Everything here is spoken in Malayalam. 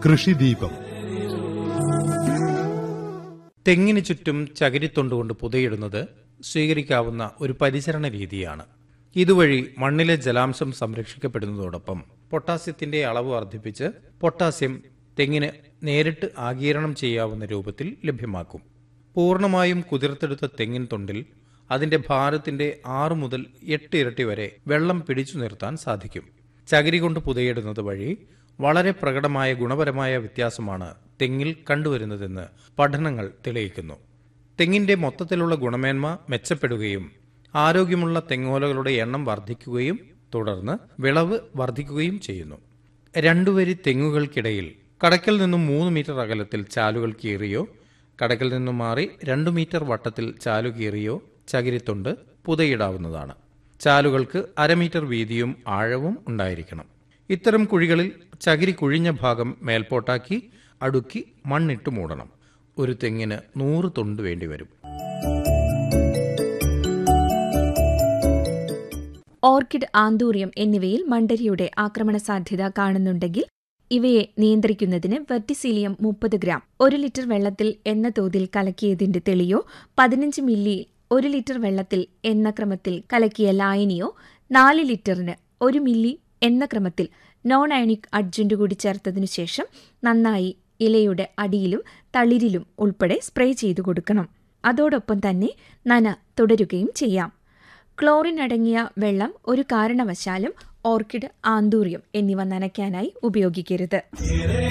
കൃഷിദീപം തെങ്ങിന് ചുറ്റും ചകിരിത്തൊണ്ടുകൊണ്ട് പുതയിടുന്നത് സ്വീകരിക്കാവുന്ന ഒരു പരിചരണ രീതിയാണ് ഇതുവഴി മണ്ണിലെ ജലാംശം സംരക്ഷിക്കപ്പെടുന്നതോടൊപ്പം പൊട്ടാസ്യത്തിന്റെ അളവ് വർദ്ധിപ്പിച്ച് പൊട്ടാസ്യം തെങ്ങിന് നേരിട്ട് ആഗീരണം ചെയ്യാവുന്ന രൂപത്തിൽ ലഭ്യമാക്കും പൂർണ്ണമായും കുതിർത്തെടുത്ത തെങ്ങിൻ തൊണ്ടിൽ അതിന്റെ ഭാരത്തിന്റെ ആറു മുതൽ എട്ട് ഇരട്ടി വരെ വെള്ളം പിടിച്ചു നിർത്താൻ സാധിക്കും ചകിരി കൊണ്ട് പുതയിടുന്നത് വഴി വളരെ പ്രകടമായ ഗുണപരമായ വ്യത്യാസമാണ് തെങ്ങിൽ കണ്ടുവരുന്നതെന്ന് പഠനങ്ങൾ തെളിയിക്കുന്നു തെങ്ങിന്റെ മൊത്തത്തിലുള്ള ഗുണമേന്മ മെച്ചപ്പെടുകയും ആരോഗ്യമുള്ള തെങ്ങോലകളുടെ എണ്ണം വർദ്ധിക്കുകയും തുടർന്ന് വിളവ് വർദ്ധിക്കുകയും ചെയ്യുന്നു രണ്ടുവരി തെങ്ങുകൾക്കിടയിൽ കടക്കിൽ നിന്നും മൂന്ന് മീറ്റർ അകലത്തിൽ ചാലുകൾ കീറിയോ കടക്കിൽ നിന്നും മാറി രണ്ടു മീറ്റർ വട്ടത്തിൽ ചാലു കീറിയോ ചകിരിത്തൊണ്ട് പുതയിടാവുന്നതാണ് ചാലുകൾക്ക് അരമീറ്റർ വീതിയും ആഴവും ഉണ്ടായിരിക്കണം ഇത്തരം കുഴികളിൽ ചകിരി കുഴിഞ്ഞ ഭാഗം മേൽപോട്ടാക്കി അടുക്കി മണ്ണിട്ട് മൂടണം ഒരു തെങ്ങിന് നൂറ് തൊണ്ട് വേണ്ടിവരും ഓർക്കിഡ് ആന്തൂറിയം എന്നിവയിൽ മണ്ടരിയുടെ ആക്രമണ സാധ്യത കാണുന്നുണ്ടെങ്കിൽ ഇവയെ നിയന്ത്രിക്കുന്നതിന് വെർട്ടിസീലിയം മുപ്പത് ഗ്രാം ഒരു ലിറ്റർ വെള്ളത്തിൽ എന്ന തോതിൽ കലക്കിയതിന്റെ തെളിയോ പതിനഞ്ച് മില്ലി ഒരു ലിറ്റർ വെള്ളത്തിൽ എന്ന ക്രമത്തിൽ കലക്കിയ ലായനിയോ നാല് ലിറ്ററിന് ഒരു മില്ലി എന്ന ക്രമത്തിൽ നോൺ അയണിക് അഡ്ജന്റ് കൂടി ചേർത്തതിനു ശേഷം നന്നായി ഇലയുടെ അടിയിലും തളിരിലും ഉൾപ്പെടെ സ്പ്രേ ചെയ്തു കൊടുക്കണം അതോടൊപ്പം തന്നെ നന തുടരുകയും ചെയ്യാം ക്ലോറിൻ അടങ്ങിയ വെള്ളം ഒരു കാരണവശാലും ഓർക്കിഡ് ആന്തൂറിയം എന്നിവ നനയ്ക്കാനായി ഉപയോഗിക്കരുത്